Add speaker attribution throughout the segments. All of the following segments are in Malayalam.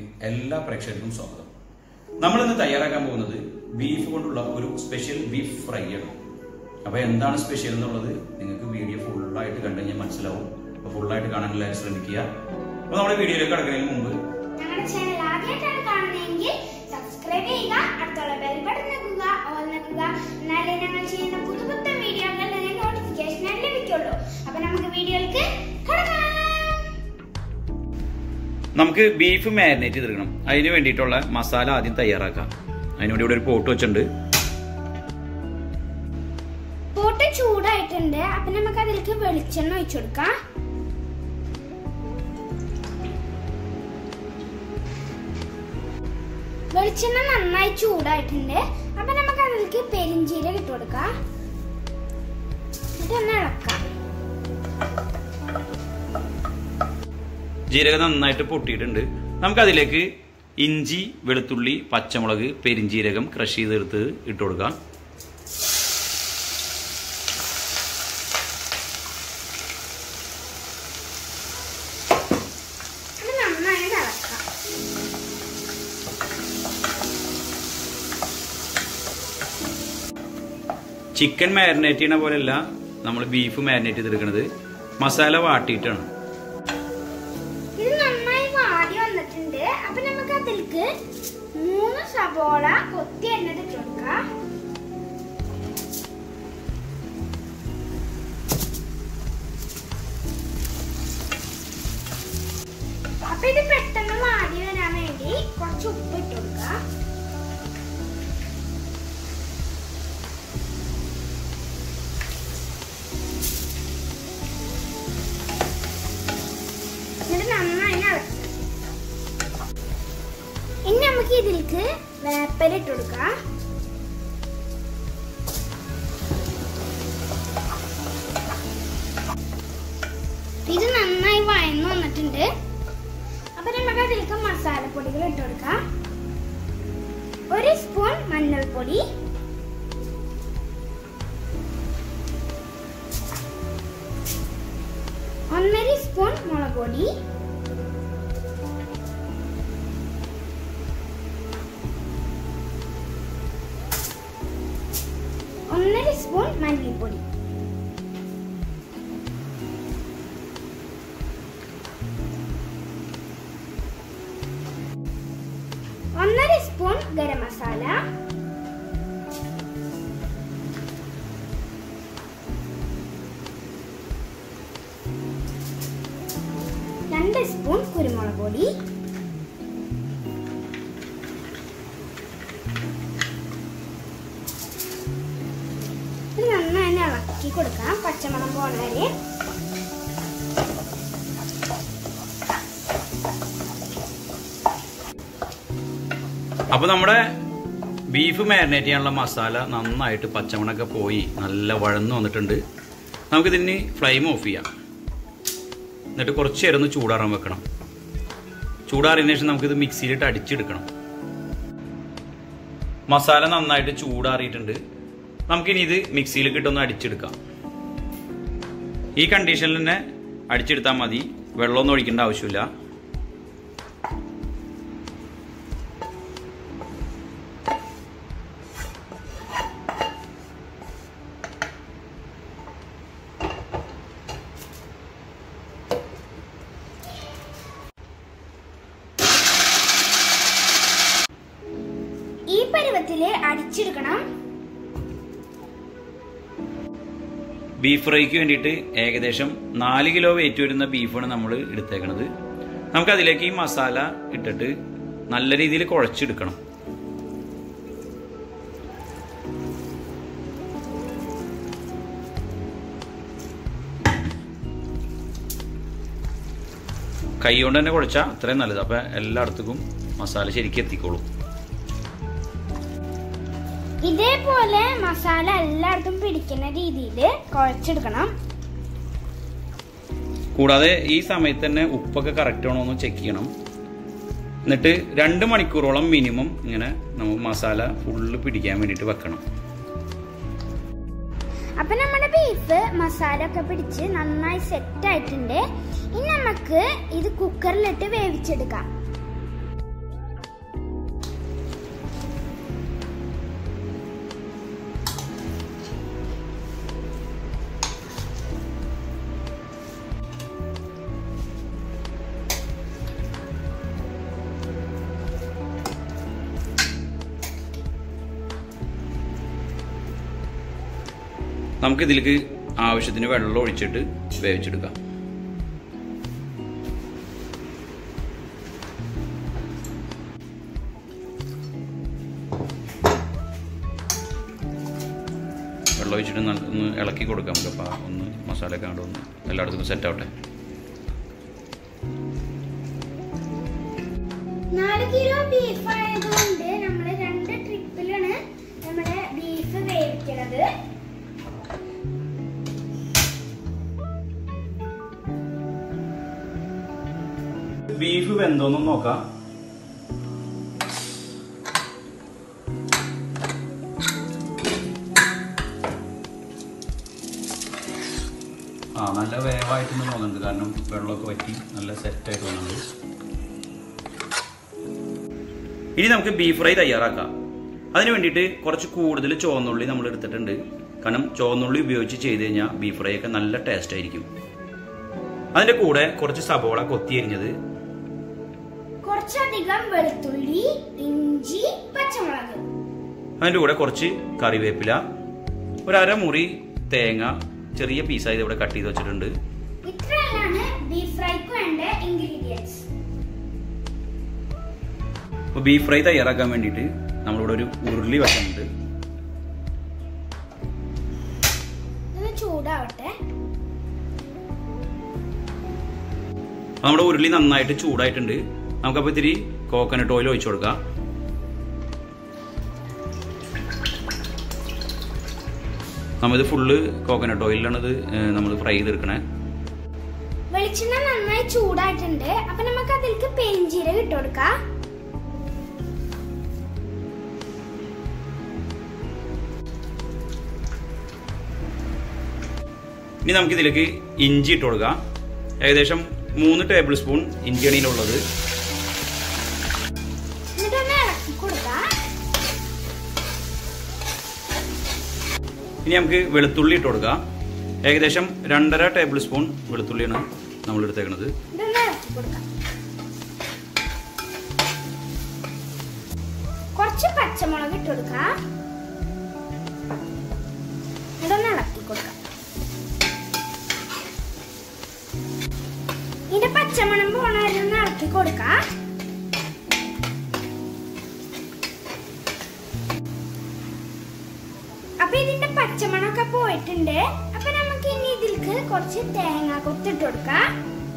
Speaker 1: എല്ലാ പ്രേക്ഷകർക്കും സ്വാഗതം നമ്മൾ ഇന്ന് തയ്യാറാക്കാൻ പോകുന്നത് ബീഫ് കൊണ്ടുള്ള ഒരു സ്പെഷ്യൽ ബീഫ് ഫ്രൈ ആണ് അപ്പൊ എന്താണ് സ്പെഷ്യൽ എന്നുള്ളത് നിങ്ങൾക്ക് വീഡിയോ ഫുള്ളായിട്ട് കണ്ടു കഴിഞ്ഞാൽ മനസ്സിലാവും അപ്പൊ ഫുള്ളായിട്ട് കാണാൻ എല്ലാവരും ശ്രമിക്കുക അപ്പൊ നമ്മുടെ വീഡിയോയിലേക്ക് കടക്കുന്നതിന് മുമ്പ്
Speaker 2: ഞങ്ങളുടെ ചാനൽ ആദ്യമായിട്ടാണ് കാണുന്നതെങ്കിൽ സബ്സ്ക്രൈബ് ചെയ്യുക അടുത്തുള്ള ബെൽ ബട്ടൺ നിൽക്കുക ഓൾ നിൽക്കുക എന്നാലേ ഞങ്ങൾ ചെയ്യുന്ന പുതു പുത്തൻ വീഡിയോകൾ നിങ്ങൾക്ക് നോട്ടിഫിക്കേഷൻ ലഭിക്കുള്ളൂ അപ്പൊ നമുക്ക് വീഡിയോയിലേക്ക് കടക്കാം
Speaker 1: നമുക്ക് ബീഫ് മാരിനേറ്റ് ചെയ്തെടുക്കണം അതിന് വേണ്ടിയിട്ടുള്ള മസാല ആദ്യം തയ്യാറാക്കാം അതിനുവേണ്ടി ഇവിടെ ഒരു പോട്ട് വെച്ചിട്ടുണ്ട്
Speaker 2: പോട്ട് ചൂടായിട്ടുണ്ട് അപ്പൊ നമുക്ക് അതിലേക്ക് വെളിച്ചെണ്ണ ഒഴിച്ചു കൊടുക്കാം വെളിച്ചെണ്ണ നന്നായി ചൂടായിട്ടുണ്ട് അപ്പൊ നമുക്ക് അതിലേക്ക് പെരിഞ്ചീരകം ഇട്ട് കൊടുക്കാം എന്നിട്ട് ഒന്ന് ഇളക്കാം
Speaker 1: ജീരകം നന്നായിട്ട് പൊട്ടിയിട്ടുണ്ട് നമുക്ക് അതിലേക്ക് ഇഞ്ചി വെളുത്തുള്ളി പച്ചമുളക് പെരിഞ്ജീരകം ക്രഷ് ചെയ്തെടുത്ത് ഇട്ട് കൊടുക്കാം
Speaker 2: ഇത് നന്നായി ഇളക്കാം
Speaker 1: ചിക്കൻ മാരിനേറ്റ് ചെയ്യണ പോലെയല്ല നമ്മൾ ബീഫ് മാരിനേറ്റ് ചെയ്തെടുക്കുന്നത് മസാല വാട്ടിയിട്ടാണ്
Speaker 2: ഇത് നന്നായി വാടി വന്നിട്ടുണ്ട് അപ്പൊ നമുക്ക് അതിലേക്ക് മൂന്ന് സബോള കൊത്തി എണ്ണത് ഇട്ട് കൊടുക്കാം അപ്പൊ ഇത് പെട്ടെന്ന് വാടി വരാൻ വേണ്ടി കുറച്ച് ഉപ്പ് ഇട്ട് കൊടുക്കാം എന്നിട്ട് നന്നായി ഇളക്കാം ഇനി നമുക്ക് ഇതിലേക്ക് വേപ്പല ഇട്ട് കൊടുക്കാം ഇത് നന്നായി വഴന്നു വന്നിട്ടുണ്ട് അപ്പൊ നമുക്ക് അതിലേക്ക് മസാലപ്പൊടികൾ ഇട്ട് കൊടുക്കാം ഒരു സ്പൂൺ മഞ്ഞൾപ്പൊടി ഒന്നര സ്പൂൺ മുളക് പൊടി ഒന്നര സ്പൂൺ മല്ലിപ്പൊടി ഒന്നര സ്പൂൺ ഗരം മസാല രണ്ട് സ്പൂൺ കുരുമുളക് പൊടി ഇത് നന്നായി ഇളക്കി കൊടുക്കാം പച്ചമണം പോണ വരെ
Speaker 1: അപ്പൊ നമ്മുടെ ബീഫ് മാരിനേറ്റ് ചെയ്യാനുള്ള മസാല നന്നായിട്ട് പച്ചമണൊക്കെ പോയി നല്ല വഴന്നു വന്നിട്ടുണ്ട് നമുക്കിതിന് ഫ്ലെയിം ഓഫ് ചെയ്യാം എന്നിട്ട് കുറച്ച് നേരം ഒന്ന് ചൂടാറാൻ വെക്കണം ചൂടാറിയതിനു ശേഷം നമുക്കിത് മിക്സിയിലിട്ട് അടിച്ചെടുക്കണം മസാല നന്നായിട്ട് ചൂടാറിയിട്ടുണ്ട് നമുക്കിനി ഇത് മിക്സിയിലേക്ക് ഇട്ടൊന്ന് അടിച്ചെടുക്കാം ഈ കണ്ടീഷനിൽ തന്നെ അടിച്ചെടുത്താൽ മതി വെള്ളമൊന്നും ഒഴിക്കേണ്ട ആവശ്യമില്ല
Speaker 2: ഈ പരുവത്തില് അടിച്ചെടുക്കണം
Speaker 1: ബീഫ് ഫ്രൈക്ക് വേണ്ടിയിട്ട് ഏകദേശം നാല് കിലോ വെയിറ്റ് വരുന്ന ബീഫാണ് നമ്മൾ എടുത്തേക്കണത് നമുക്ക് അതിലേക്ക് ഈ മസാല ഇട്ടിട്ട് നല്ല രീതിയിൽ കുഴച്ചെടുക്കണം കൈ കൊണ്ട് തന്നെ കുഴച്ചാൽ അത്രയും നല്ലത് അപ്പം എല്ലായിടത്തേക്കും മസാല ശരിക്കും എത്തിക്കോളും
Speaker 2: ഇതേപോലെ മസാല എല്ലായിടത്തും പിടിക്കുന്ന രീതിയിൽ കുഴച്ചെടുക്കണം
Speaker 1: കൂടാതെ ഈ സമയത്ത് തന്നെ ഉപ്പൊക്കെ കറക്റ്റ് ആണോ എന്ന് ചെക്ക് ചെയ്യണം എന്നിട്ട് രണ്ട് മണിക്കൂറോളം മിനിമം ഇങ്ങനെ നമുക്ക് മസാല ഫുള്ള് പിടിക്കാൻ വേണ്ടിയിട്ട് വെക്കണം
Speaker 2: അപ്പൊ നമ്മുടെ ബീഫ് മസാല ഒക്കെ പിടിച്ച് നന്നായി സെറ്റ് ആയിട്ടുണ്ട് ഇനി നമുക്ക് ഇത് കുക്കറിലിട്ട് വേവിച്ചെടുക്കാം
Speaker 1: നമുക്ക് ഇതിലേക്ക് ആവശ്യത്തിന് വെള്ളം ഒഴിച്ചിട്ട് വേവിച്ചെടുക്കാം വെള്ളം ഒഴിച്ചിട്ട് നല്ല ഒന്ന് ഇളക്കി കൊടുക്കാം നമുക്ക് അപ്പോൾ ഒന്ന് മസാലയൊക്കെ അങ്ങോട്ട് ഒന്ന് എല്ലായിടത്തും സെറ്റ് ആവട്ടെ
Speaker 2: നാല് കിലോ ബീഫ് ആയതുകൊണ്ട് നമ്മൾ രണ്ട് ട്രിപ്പിലാണ് നമ്മുടെ ബീഫ് വേവിക്കുന്നത്
Speaker 1: ബീഫ് വെന്തോന്നും നോക്കാം ആ നല്ല വേവായിട്ടെന്ന് തോന്നുന്നുണ്ട് കാരണം വെള്ളമൊക്കെ വറ്റി നല്ല സെറ്റായിട്ട് തോന്നുന്നുണ്ട് ഇനി നമുക്ക് ബീഫ് ഫ്രൈ തയ്യാറാക്കാം അതിന് വേണ്ടിയിട്ട് കുറച്ച് കൂടുതൽ ചുവന്നുള്ളി നമ്മൾ എടുത്തിട്ടുണ്ട് കാരണം ചുവന്നുള്ളി ഉപയോഗിച്ച് ചെയ്ത് കഴിഞ്ഞാൽ ബീഫ് ഫ്രൈ ഒക്കെ നല്ല ടേസ്റ്റ് ആയിരിക്കും അതിന്റെ കൂടെ കുറച്ച് സബോള കൊത്തി എരിഞ്ഞത്
Speaker 2: കുറച്ചധികം വെളുത്തുള്ളി ഇഞ്ചി പച്ചമുളക്
Speaker 1: അതിൻ്റെ കൂടെ കുറച്ച് കറിവേപ്പില ഒരു അരമുറി തേങ്ങ ചെറിയ പീസായി ഇവിടെ കട്ട് ചെയ്ത് വെച്ചിട്ടുണ്ട്
Speaker 2: ഇത്രയാണ് ബീഫ് ഫ്രൈക്ക് വേണ്ട ഇൻഗ്രീഡിയൻസ്
Speaker 1: അപ്പോൾ ബീഫ് ഫ്രൈ തയ്യാറാക്കാൻ വേണ്ടിയിട്ട് നമ്മളിവിടെ ഒരു ഉരുളി വെക്കുന്നുണ്ട്
Speaker 2: ഇത് ചൂടാവട്ടെ
Speaker 1: നമ്മുടെ ഉരുളി നന്നായിട്ട് ചൂടായിട്ടുണ്ട് നമുക്കപ്പോൾ ഇത്തിരി കോക്കനട്ട് ഓയിൽ ഒഴിച്ചു കൊടുക്കാം നമ്മളിത് ഫുള്ള് കോക്കനട്ട് ഓയിലാണ് ഇത് നമ്മൾ ഫ്രൈ ചെയ്തെടുക്കണേ
Speaker 2: വെളിച്ചെണ്ണ നന്നായി ചൂടായിട്ടുണ്ട് അപ്പൊ നമുക്ക് അതിലേക്ക് പെരിഞ്ചീരകം ഇട്ട് കൊടുക്കാം
Speaker 1: ഇനി നമുക്ക് ഇതിലേക്ക് ഇഞ്ചി ഇട്ട് കൊടുക്കാം ഏകദേശം മൂന്ന് ടേബിൾ സ്പൂൺ ഇഞ്ചിയാണ് ഇതിനുള്ളത്
Speaker 2: എന്നിട്ടൊന്ന് ഇളക്കി കൊടുക്കാം
Speaker 1: ഇനി നമുക്ക് വെളുത്തുള്ളി ഇട്ട് കൊടുക്കാം ഏകദേശം രണ്ടര ടേബിൾ സ്പൂൺ വെളുത്തുള്ളിയാണ് നമ്മൾ എടുത്തേക്കുന്നത്
Speaker 2: ഇതൊന്ന് ഇളക്കി കൊടുക്കാം കുറച്ച് പച്ചമുളക് ഇട്ട് കൊടുക്കാം ഇതൊന്ന് ഇളക്കി കൊടുക്കാം ഇതിന്റെ പച്ചമണം പോണ വരെ ഒന്ന് ഇളക്കി കൊടുക്കാം അപ്പൊ ഇതിന്റെ പച്ചമണമൊക്കെ പോയിട്ടുണ്ട് അപ്പൊ നമുക്ക് ഇനി ഇതിലേക്ക് കുറച്ച് തേങ്ങ കൊത്തിട്ട് കൊടുക്കാം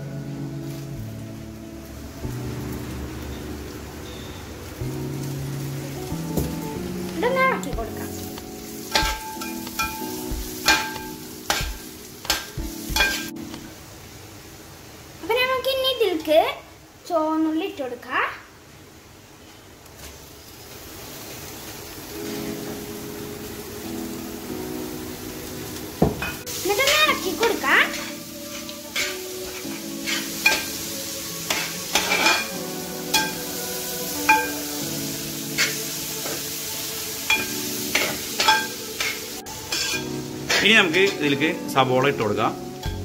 Speaker 2: ഇതൊന്ന് ഇളക്കി കൊടുക്കാം അപ്പൊ നമുക്ക് ഇനി ഇതിലേക്ക് ചുവന്നുള്ളി ഇട്ട് കൊടുക്കാം എന്നിട്ടൊന്ന് ഇളക്കി കൊടുക്കാം
Speaker 1: ഇനി നമുക്ക് ഇതിലേക്ക് സബോള ഇട്ട് കൊടുക്കാം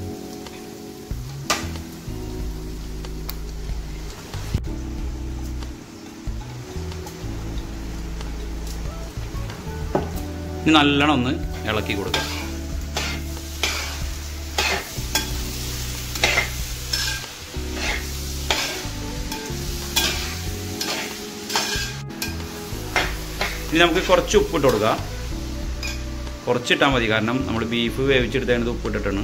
Speaker 1: ഇനി നല്ലോണം ഒന്ന് ഇളക്കി കൊടുക്കാം ഇനി നമുക്ക് കുറച്ച് ഉപ്പിട്ട് കൊടുക്കാം കുറച്ചിട്ടാൽ മതി കാരണം നമ്മൾ ബീഫ് വേവിച്ചെടുത്തതിനകത്ത് ഉപ്പിട്ടിട്ടാണ്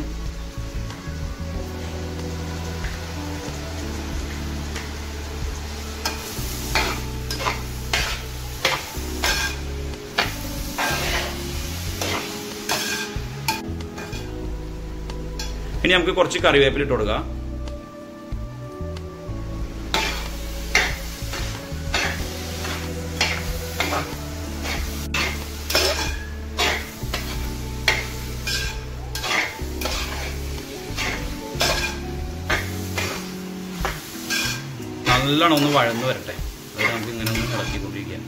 Speaker 1: ഇനി നമുക്ക് കുറച്ച് കറിവേപ്പില ഇട്ട് കൊടുക്കാം നല്ലോണം ഒന്ന് വഴന്ന് വരട്ടെ അത് നമുക്ക് ഇങ്ങനെ ഒന്ന് ഇളക്കിക്കൊണ്ടിരിക്കാം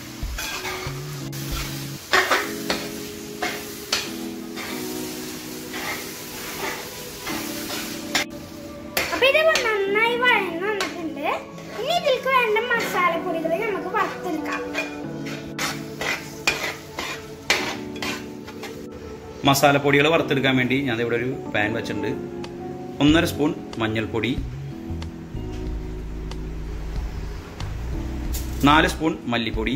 Speaker 2: അപ്പൊ ഇത് നന്നായി വഴന്ന് വന്നിട്ടുണ്ട് ഇനി ഇതിലേക്ക് വേണ്ട മസാലപ്പൊടികൾ നമുക്ക് വറുത്തെടുക്കാം
Speaker 1: മസാലപ്പൊടികൾ വറുത്തെടുക്കാൻ വേണ്ടി ഞാൻ ഇവിടെ ഒരു പാൻ വെച്ചിട്ടുണ്ട് ഒന്നര സ്പൂൺ മഞ്ഞൾപ്പൊടി നാല് സ്പൂൺ മല്ലിപ്പൊടി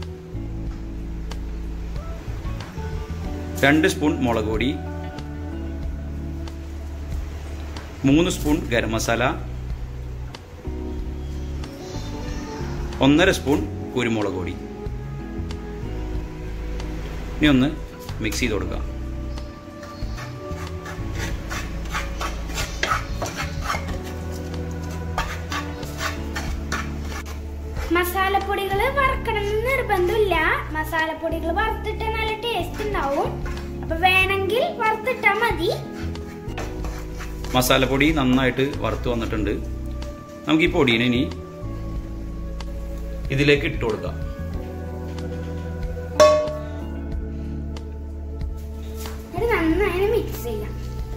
Speaker 1: രണ്ട് സ്പൂൺ മുളക് പൊടി മൂന്ന് സ്പൂൺ ഗരം മസാല ഒന്നര സ്പൂൺ കുരുമുളക് പൊടി ഇനി ഒന്ന് മിക്സ് ചെയ്ത് കൊടുക്കാം
Speaker 2: മസാലപ്പൊടികൾ വറുക്കണം എന്ന് നിർബന്ധമില്ല മസാലപ്പൊടികൾ വറുത്തിട്ട് നല്ല ടേസ്റ്റ് ഉണ്ടാവും അപ്പൊ വേണമെങ്കിൽ വറുത്തിട്ടാ മതി
Speaker 1: മസാലപ്പൊടി നന്നായിട്ട് വറുത്ത് വന്നിട്ടുണ്ട് നമുക്ക് ഈ പൊടീനെ ഇനി ഇതിലേക്ക് ഇട്ട് കൊടുക്കാം
Speaker 2: എന്നിട്ട് നന്നായി മിക്സ് ചെയ്യാം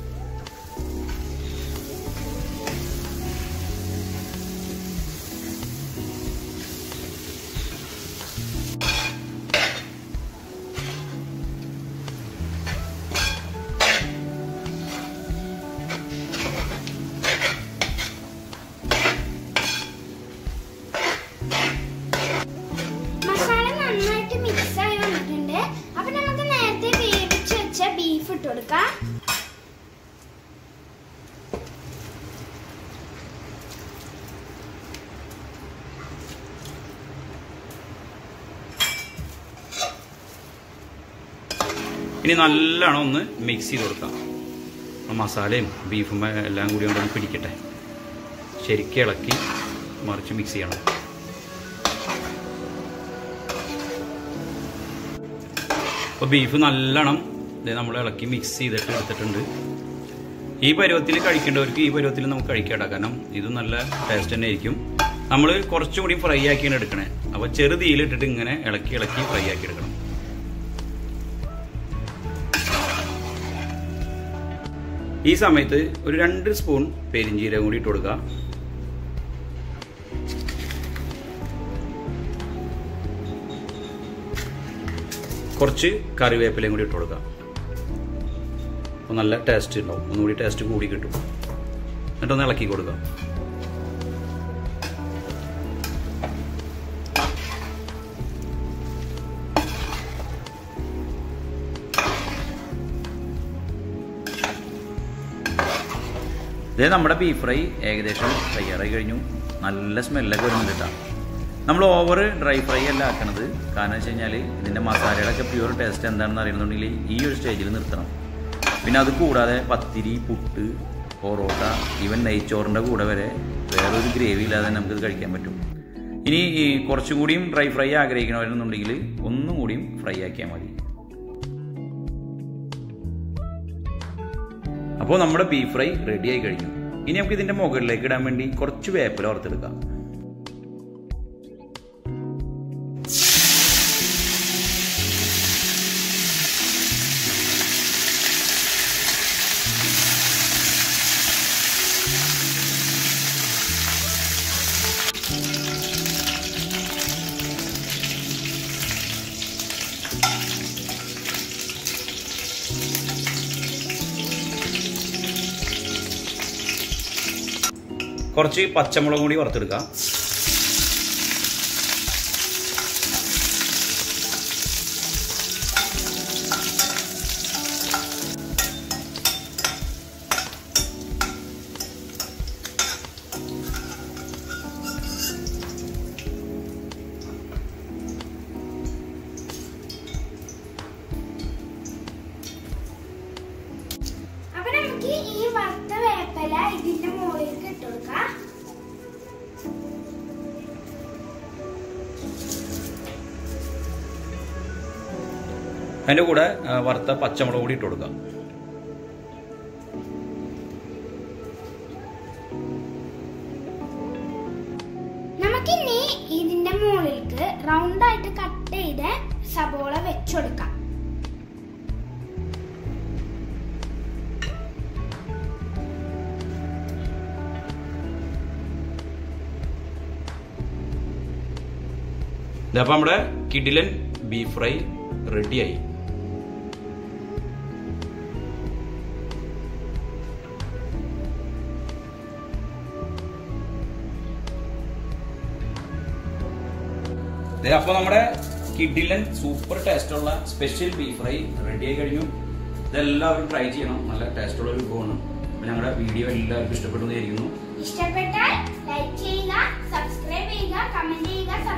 Speaker 2: മസാല നന്നായിട്ട് മിക്സ് ആയി വന്നിട്ടുണ്ട് അപ്പൊ നമുക്ക് നേരത്തെ വേവിച്ച് വെച്ച ബീഫ് ഇട്ട് കൊടുക്കാം
Speaker 1: ഇനി നല്ലോണം ഒന്ന് മിക്സ് ചെയ്ത് കൊടുക്കാം ആ മസാലയും ബീഫും എല്ലാം കൂടി കൊണ്ടൊന്ന് പിടിക്കട്ടെ ശരിക്കും ഇളക്കി മറിച്ച് മിക്സ് ചെയ്യണം അപ്പോൾ ബീഫ് നല്ലോണം നമ്മൾ ഇളക്കി മിക്സ് ചെയ്തിട്ട് എടുത്തിട്ടുണ്ട് ഈ പരുവത്തിൽ കഴിക്കേണ്ടവർക്ക് ഈ പരുവത്തിൽ നമുക്ക് കഴിക്കാം കാരണം ഇത് നല്ല ടേസ്റ്റ് തന്നെ ആയിരിക്കും നമ്മൾ കുറച്ചും കൂടി ഫ്രൈ ആക്കിയാണ് എടുക്കണേ അപ്പോൾ ചെറു തീയിലിട്ടിട്ട് ഇങ്ങനെ ഇളക്കി ഇളക്കി ഫ്രൈ ആക്കി എടുക്കണം ഈ സമയത്ത് ഒരു രണ്ട് സ്പൂൺ പെരിഞ്ചീരകം കൂടി ഇട്ട് കൊടുക്കുക കുറച്ച് കറിവേപ്പിലയും കൂടി ഇട്ട് കൊടുക്കുക അപ്പോൾ നല്ല ടേസ്റ്റ് ഉണ്ടാവും ഒന്നുകൂടി ടേസ്റ്റ് കൂടി കിട്ടും എന്നിട്ടൊന്ന് ഇളക്കി കൊടുക്കുക ഇതേ നമ്മുടെ ബീഫ് ഫ്രൈ ഏകദേശം തയ്യാറായി കഴിഞ്ഞു നല്ല സ്മെല്ലൊക്കെ വരുന്നുണ്ട് കേട്ടോ നമ്മൾ ഓവർ ഡ്രൈ ഫ്രൈ അല്ല ആക്കണത് കാരണം വെച്ച് കഴിഞ്ഞാൽ ഇതിൻ്റെ മസാലയുടെ ഒക്കെ പ്യൂർ ടേസ്റ്റ് എന്താണെന്ന് അറിയണമെന്നുണ്ടെങ്കിൽ ഈ ഒരു സ്റ്റേജിൽ നിർത്തണം പിന്നെ അത് കൂടാതെ പത്തിരി പുട്ട് പൊറോട്ട ഈവൻ നെയ്ച്ചോറിൻ്റെ കൂടെ വരെ വേറൊരു ഗ്രേവി ഇല്ലാതെ തന്നെ നമുക്കിത് കഴിക്കാൻ പറ്റും ഇനി ഈ കുറച്ചും കൂടിയും ഡ്രൈ ഫ്രൈ ആഗ്രഹിക്കണവരെന്നുണ്ടെങ്കിൽ ഒന്നും കൂടിയും ഫ്രൈ ആക്കിയാൽ മതി അപ്പോൾ നമ്മുടെ ബീഫ് ഫ്രൈ റെഡി ആയി കഴിഞ്ഞു ഇനി നമുക്ക് ഇതിന്റെ മുകളിലേക്ക് ഇടാൻ വേണ്ടി കുറച്ച് വേപ്പില ഓർത്തെടുക്കാം കുറച്ച് പച്ചമുളക് കൂടി വറുത്തെടുക്കാം
Speaker 2: അപ്പൊ നമുക്ക് ഈ വറുത്ത വേപ്പല ഇതിന്റെ മുകളിലേക്ക് ഇട്ട് കൊടുക്കാം
Speaker 1: അതിന്റെ കൂടെ ആ, വറുത്ത പച്ചമുളക് കൂടി ഇട്ട് കൊടുക്കാം
Speaker 2: നമുക്കിനി ഇതിന്റെ മുകളിലേക്ക് റൗണ്ട് ആയിട്ട് കട്ട് ചെയ്ത് സബോള വെച്ചുകൊടുക്കാം
Speaker 1: ഇതപ്പോൾ നമ്മുടെ കിഡിലൻ ബീഫ് ഫ്രൈ റെഡിയായി ദേ അപ്പൊ നമ്മുടെ കിഡിലൻ സൂപ്പർ ടേസ്റ്റുള്ള സ്പെഷ്യൽ ബീഫ് ഫ്രൈ റെഡി ആയി കഴിഞ്ഞു ഇതെല്ലാവരും ട്രൈ ചെയ്യണം നല്ല ടേസ്റ്റുള്ള ഒരു വിഭവമാണ് അപ്പൊ ഞങ്ങളുടെ വീഡിയോ എല്ലാവർക്കും ഇഷ്ടപ്പെട്ടു എന്ന് വിചാരിക്കുന്നു
Speaker 2: ഇഷ്ടപ്പെട്ടാൽ ലൈക്ക് ചെയ്യുക സബ്സ്ക്രൈബ് ചെയ്യുക കമന്റ് ചെയ്യുക